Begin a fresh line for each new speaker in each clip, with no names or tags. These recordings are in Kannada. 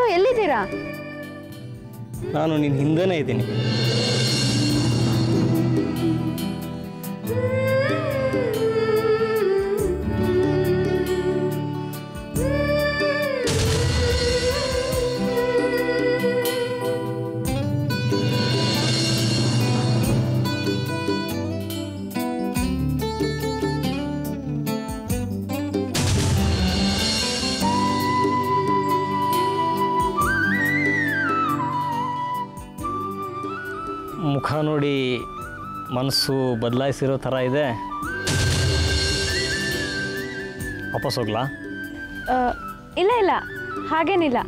ಎಲ್ಲಿದ್ದೀರಾ
ನಾನು ನಿನ್ನ ಹಿಂದೆನೇ ಇದ್ದೀನಿ ಮುಖ ನೋಡಿ ಮನಸ್ಸು ಬದಲಾಯಿಸಿರೋ ಥರ ಇದೆ ವಾಪಸ್ ಹೋಗ್ಲಾ
ಆ, ಇಲ್ಲ ಇಲ್ಲ ಹಾಗೇನಿಲ್ಲ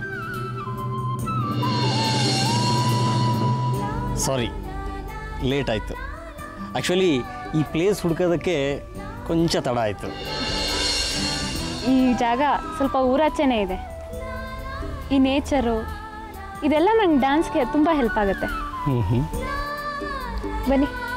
ಸಾರಿ ಲೇಟ್ ಆಯಿತು ಆ್ಯಕ್ಚುಲಿ ಈ ಪ್ಲೇಸ್ ಹುಡ್ಕೋದಕ್ಕೆ ಕೊಂಚ ತಡ ಆಯಿತು
ಈ ಜಾಗ ಸ್ವಲ್ಪ ಊರಾಚೆನೇ ಇದೆ ಈ ನೇಚರು ಇದೆಲ್ಲ ನಂಗೆ ಡ್ಯಾನ್ಸ್ಗೆ ತುಂಬ ಹೆಲ್ಪ್ ಆಗುತ್ತೆ
ಹ್ಞೂ ಹ್ಞೂ
ಬನ್ನಿ